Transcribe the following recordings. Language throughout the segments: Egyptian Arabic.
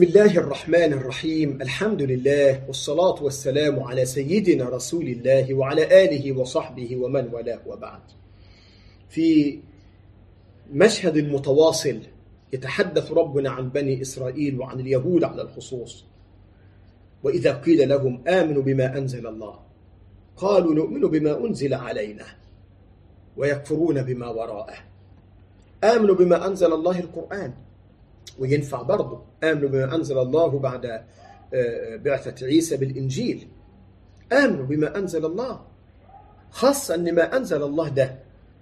بسم الله الرحمن الرحيم الحمد لله والصلاة والسلام على سيدنا رسول الله وعلى آله وصحبه ومن والاه وبعد في مشهد متواصل يتحدث ربنا عن بني إسرائيل وعن اليهود على الخصوص وإذا قيل لهم آمنوا بما أنزل الله قالوا نؤمن بما أنزل علينا ويكفرون بما وراءه آمنوا بما أنزل الله القرآن وينفع برضه آمنوا بما أنزل الله بعد بعثة عيسى بالإنجيل آمنوا بما أنزل الله خاصة أن ما أنزل الله ده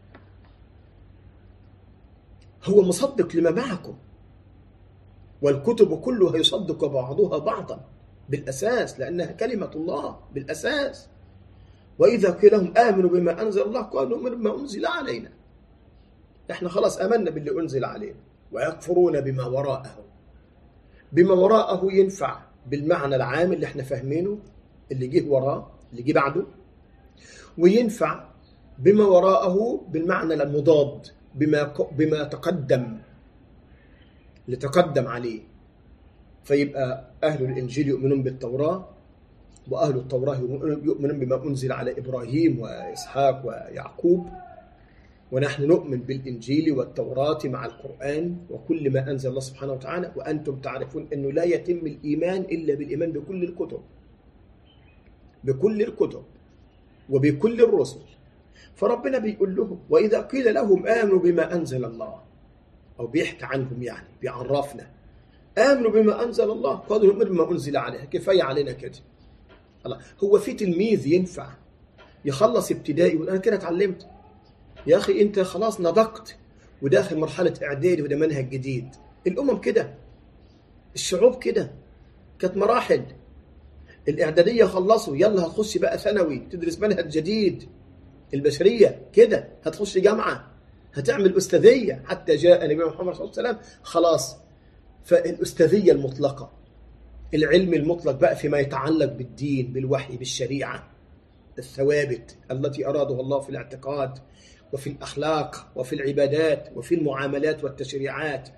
هو مصدق لما معكم والكتب كلها يصدق بعضها بعضا بالأساس لأنها كلمة الله بالأساس وإذا قيل لهم آمنوا بما أنزل الله قالوا نؤمن بما أنزل علينا احنا خلاص آمنا باللي أنزل علينا ويكفرون بما وراءه بما وراءه ينفع بالمعنى العام اللي احنا فاهمينه اللي جه وراه اللي جه بعده وينفع بما وراءه بالمعنى المضاد بما بما تقدم اللي تقدم عليه فيبقى أهل الإنجيل يؤمنون بالتوراة وأهل التوراة يؤمنون بما أنزل على إبراهيم وإسحاق ويعقوب ونحن نؤمن بالإنجيل والتوراة مع القرآن وكل ما أنزل الله سبحانه وتعالى وأنتم تعرفون أنه لا يتم الإيمان إلا بالإيمان بكل الكتب بكل الكتب وبكل الرسل فربنا بيقول لهم وإذا قيل لهم آمنوا بما أنزل الله أو بيحكي عنهم يعني بيعرفنا آمنوا بما أنزل الله قالوا نؤمن بما أنزل عليه كفاية علينا كده الله هو في تلميذ ينفع يخلص ابتدائي وأنا كده اتعلمت يا أخي أنت خلاص نضقت وداخل مرحلة إعدادي وده منهج جديد الأمم كده الشعوب كده كانت مراحل الإعدادية خلصوا يلا هتخش بقى ثانوي تدرس منهج جديد البشرية كده هتخش جامعة هتعمل أستاذية حتى جاء النبي محمد صلى الله عليه وسلم خلاص فالأستاذية المطلقة العلم المطلق بقى فيما يتعلق بالدين بالوحي بالشريعة الثوابت التي أرادها الله في الاعتقاد وفي الأخلاق وفي العبادات وفي المعاملات والتشريعات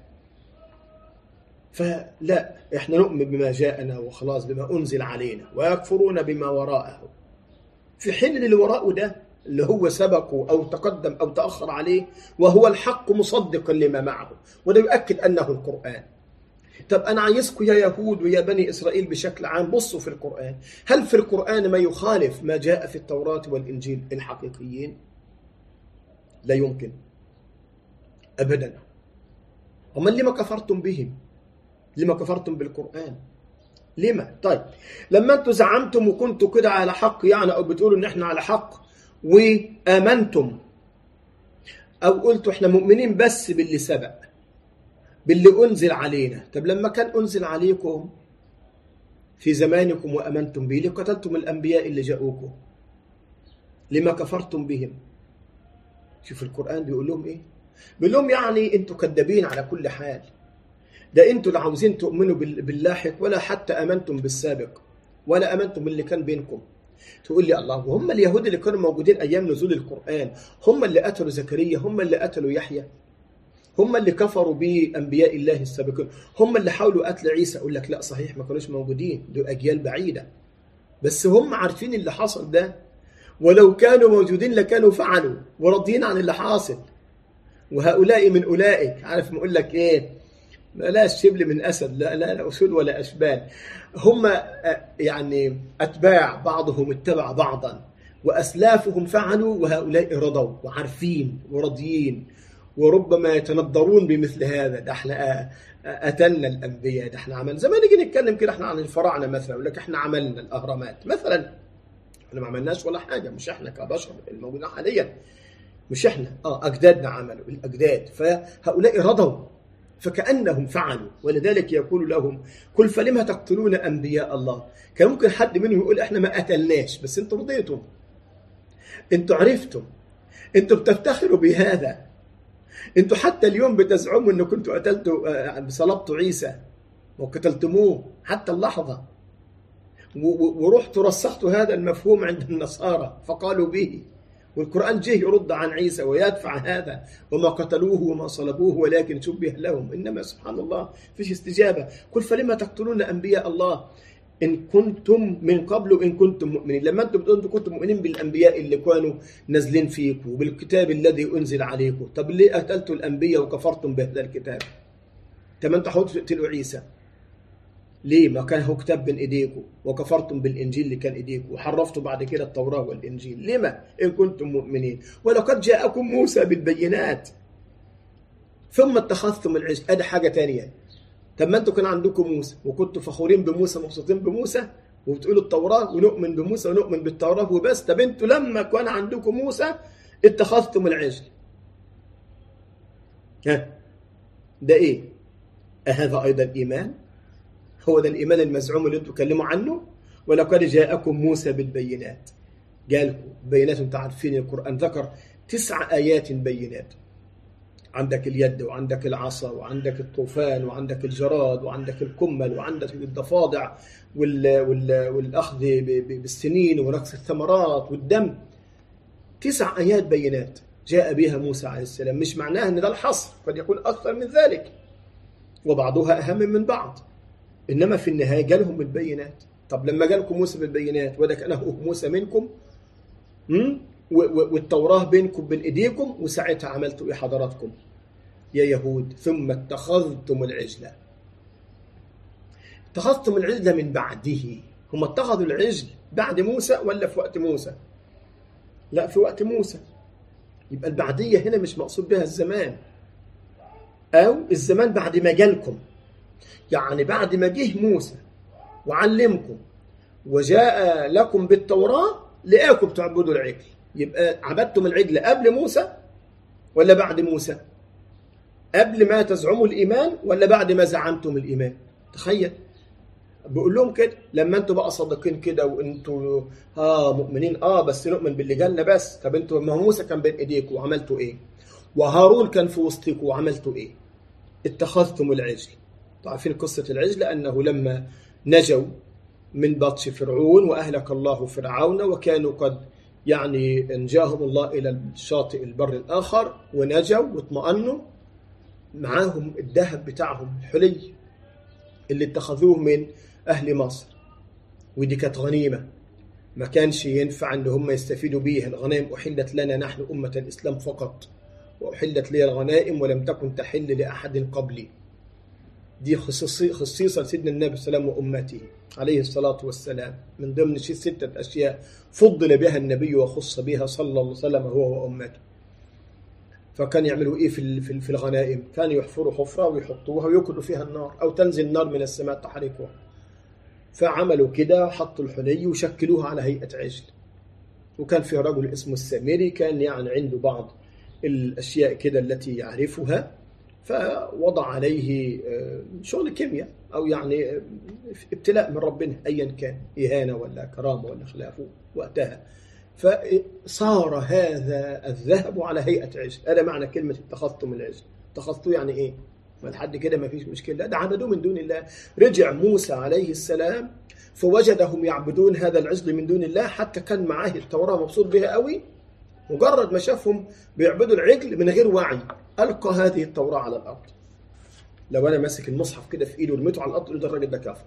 فلا احنا نؤمن بما جاءنا وخلاص بما أنزل علينا ويكفرون بما وراءه في حين اللي وراءه ده اللي هو سبقه أو تقدم أو تأخر عليه وهو الحق مصدقا لما معه وده يؤكد أنه القرآن طب أنا عايزكم يا يهود ويا بني إسرائيل بشكل عام بصوا في القرآن هل في القرآن ما يخالف ما جاء في التوراة والإنجيل الحقيقيين؟ لا يمكن أبدا وما لما كفرتم بهم لما كفرتم بالقرآن لما طيب لما انتم زعمتم وكنتوا كده على حق يعني او بتقولوا ان احنا على حق وامنتم او قلتوا احنا مؤمنين بس باللي سبق باللي انزل علينا طب لما كان انزل عليكم في زمانكم وامنتم به لقتلتم الانبياء اللي جاءوكم لما كفرتم بهم شوف القرآن بيقول لهم إيه؟ بيقول لهم يعني أنتوا كذابين على كل حال ده أنتوا اللي عاوزين تؤمنوا باللاحق ولا حتى آمنتم بالسابق ولا آمنتم باللي كان بينكم تقول لي الله وهم اليهود اللي كانوا موجودين أيام نزول القرآن هم اللي قتلوا زكريا هم اللي قتلوا يحيى هم اللي كفروا بأنبياء الله السابقين هم اللي حاولوا قتل عيسى أقول لك لا صحيح ما كانوش موجودين دول أجيال بعيدة بس هم عارفين اللي حصل ده ولو كانوا موجودين لكانوا فعلوا وراضيين عن اللي حاصل وهؤلاء من أولئك عارف نقول لك إيه بلاش شبل من أسد لا لا لا أسود ولا أشبال هم يعني أتباع بعضهم اتبع بعضا وأسلافهم فعلوا وهؤلاء رضوا وعارفين وراضيين وربما يتندرون بمثل هذا ده احنا قتلنا الانبياء ده احنا عملنا زي ما نيجي نتكلم كده احنا عن الفراعنه مثلا يقول لك احنا عملنا الاهرامات مثلا احنا ما عملناش ولا حاجه مش احنا كبشر الموجودين حاليا مش احنا اه اجدادنا عملوا الاجداد فهؤلاء رضوا فكانهم فعلوا ولذلك يقول لهم قل فلم تقتلون انبياء الله كان ممكن حد منهم يقول احنا ما قتلناش بس انتم رضيتم انتم عرفتم انتم بتفتخروا بهذا انتم حتى اليوم بتزعموا انكم كنتوا قتلتوا صلبتوا عيسى وقتلتموه حتى اللحظه ورحتوا رسختوا هذا المفهوم عند النصارى فقالوا به والقرآن جه يرد عن عيسى ويدفع هذا وما قتلوه وما صلبوه ولكن شبه لهم إنما سبحان الله فيش استجابة قل فلما تقتلون أنبياء الله إن كنتم من قبل إن كنتم مؤمنين لما أنتم بتقولوا كنتم مؤمنين بالأنبياء اللي كانوا نازلين فيكم وبالكتاب الذي أنزل عليكم طب ليه قتلتوا الأنبياء وكفرتم بهذا الكتاب طب أنتوا حاولتوا تقتلوا عيسى ليه ما كان هو كتاب بين ايديكم وكفرتم بالانجيل اللي كان ايديكم وحرفتوا بعد كده التوراه والانجيل لما ان كنتم مؤمنين ولقد جاءكم موسى بالبينات ثم اتخذتم العجل ادي حاجه تانية طب ما انتوا كان عندكم موسى وكنتوا فخورين بموسى مبسوطين بموسى وبتقولوا التوراه ونؤمن بموسى ونؤمن بالتوراه وبس طب انتوا لما كان عندكم موسى اتخذتم العجل ها ده ايه أهذا أيضا إيمان هو ده الإيمان المزعوم اللي انتم تكلموا عنه ولقد جاءكم موسى بالبينات جالكم بينات انتم عارفين القرآن ذكر تسع آيات بينات عندك اليد وعندك العصا وعندك الطوفان وعندك الجراد وعندك الكمل وعندك الضفادع وال وال والأخذ بالسنين ونقص الثمرات والدم تسع آيات بينات جاء بها موسى عليه السلام مش معناه ان ده الحصر قد يكون أكثر من ذلك وبعضها أهم من بعض إنما في النهاية جالهم بالبينات طب لما جالكم موسى بالبينات وده كان هو موسى منكم والتوراة بينكم بين إيديكم وساعتها عملتوا إيه حضراتكم يا يهود ثم اتخذتم العجلة اتخذتم العجلة من بعده هم اتخذوا العجل بعد موسى ولا في وقت موسى لا في وقت موسى يبقى البعدية هنا مش مقصود بها الزمان أو الزمان بعد ما جالكم يعني بعد ما جه موسى وعلمكم وجاء لكم بالتوراة لقاكم تعبدوا العجل يبقى عبدتم العجل قبل موسى ولا بعد موسى قبل ما تزعموا الإيمان ولا بعد ما زعمتم الإيمان تخيل بقول لهم كده لما انتوا بقى صادقين كده وانتوا اه مؤمنين اه بس نؤمن باللي جالنا بس طب انتوا ما هو موسى كان بين ايديكم وعملتوا ايه وهارون كان في وسطكم وعملتوا ايه اتخذتم العجل عارفين قصة العجل أنه لما نجوا من بطش فرعون وأهلك الله فرعون وكانوا قد يعني انجاهم الله إلى الشاطئ البر الآخر ونجوا واطمأنوا معاهم الذهب بتاعهم الحلي اللي اتخذوه من أهل مصر ودي كانت غنيمة ما كانش ينفع ان هم يستفيدوا بيها الغنائم أحلت لنا نحن أمة الإسلام فقط وأحلت لي الغنائم ولم تكن تحل لأحد قبلي دي خصيصي خصيصا سيدنا النبي صلى الله عليه وسلم وأمته عليه الصلاة والسلام من ضمن شيء ستة أشياء فضل بها النبي وخص بها صلى الله عليه وسلم هو وأمته فكان يعملوا إيه في في الغنائم كانوا يحفروا حفرة ويحطوها ويوكلوا فيها النار أو تنزل نار من السماء تحرقها فعملوا كده حطوا الحلي وشكلوها على هيئة عجل وكان في رجل اسمه السامري كان يعني عنده بعض الأشياء كده التي يعرفها فوضع عليه شغل كيمياء أو يعني ابتلاء من ربنا أيا كان إهانة ولا كرامة ولا خلافه وقتها فصار هذا الذهب على هيئة عجل هذا معنى كلمة اتخذتم العجل اتخذتوه يعني إيه ما لحد كده ما فيش مشكلة لا ده عبدوه من دون الله رجع موسى عليه السلام فوجدهم يعبدون هذا العجل من دون الله حتى كان معاه التوراة مبسوط بها قوي مجرد ما شافهم بيعبدوا العجل من غير وعي ألقى هذه التوراة على الأرض لو أنا ماسك المصحف كده في إيدي ورميته على الأرض ده الراجل ده كافر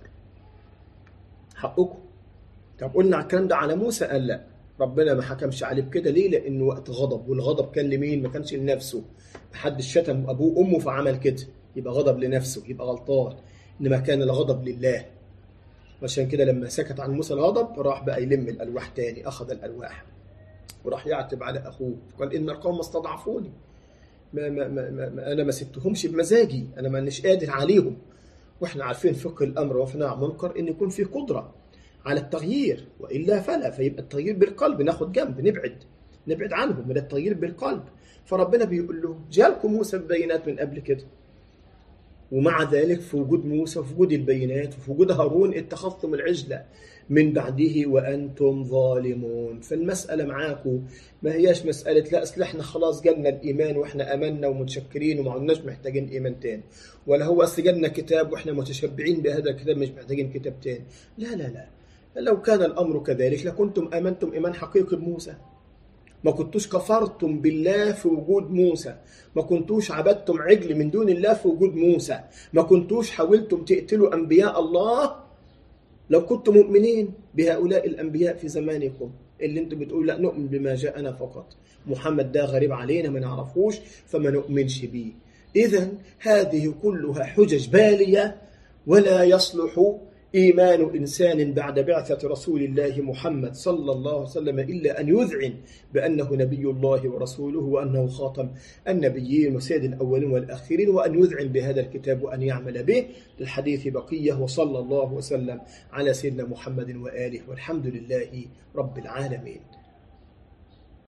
حقكم طب قلنا الكلام ده على موسى قال لا ربنا ما حكمش عليه بكده ليه؟ لأنه وقت غضب والغضب كان لمين؟ ما كانش لنفسه محدش شتم أبوه وأمه فعمل كده يبقى غضب لنفسه يبقى غلطان إنما كان الغضب لله عشان كده لما سكت عن موسى الغضب راح بقى يلم الألواح تاني أخذ الألواح وراح يعتب على أخوه قال إن القوم استضعفوني ما, ما, ما, ما أنا ما سبتهمش بمزاجي أنا ما نش قادر عليهم وإحنا عارفين فقه الأمر وفناء عن منكر إن يكون في قدرة على التغيير وإلا فلا فيبقى التغيير بالقلب ناخد جنب نبعد نبعد عنهم من التغيير بالقلب فربنا بيقول له جالكم موسى ببينات من قبل كده ومع ذلك في وجود موسى وفي وجود البينات وفي وجود هارون اتخذتم العجلة من بعده وأنتم ظالمون فالمسألة معاكم ما هياش مسألة لا أصل احنا خلاص جالنا الإيمان وإحنا أمنا ومتشكرين وما عدناش محتاجين إيمان تاني ولا هو أصل جالنا كتاب وإحنا متشبعين بهذا الكتاب مش محتاجين كتاب تاني لا لا لا لو كان الأمر كذلك لكنتم آمنتم إيمان حقيقي بموسى ما كنتوش كفرتم بالله في وجود موسى ما كنتوش عبدتم عجل من دون الله في وجود موسى ما كنتوش حاولتم تقتلوا أنبياء الله لو كنتم مؤمنين بهؤلاء الأنبياء في زمانكم اللي انتم بتقولوا لا نؤمن بما جاءنا فقط محمد ده غريب علينا ما نعرفوش فما نؤمنش بيه إذا هذه كلها حجج بالية ولا يصلح إيمان إنسان بعد بعثة رسول الله محمد صلى الله عليه وسلم إلا أن يذعن بأنه نبي الله ورسوله وأنه خاتم النبيين وسيد الأولين والآخرين وأن يذعن بهذا الكتاب وأن يعمل به للحديث بقية وصلى الله وسلم على سيدنا محمد وآله والحمد لله رب العالمين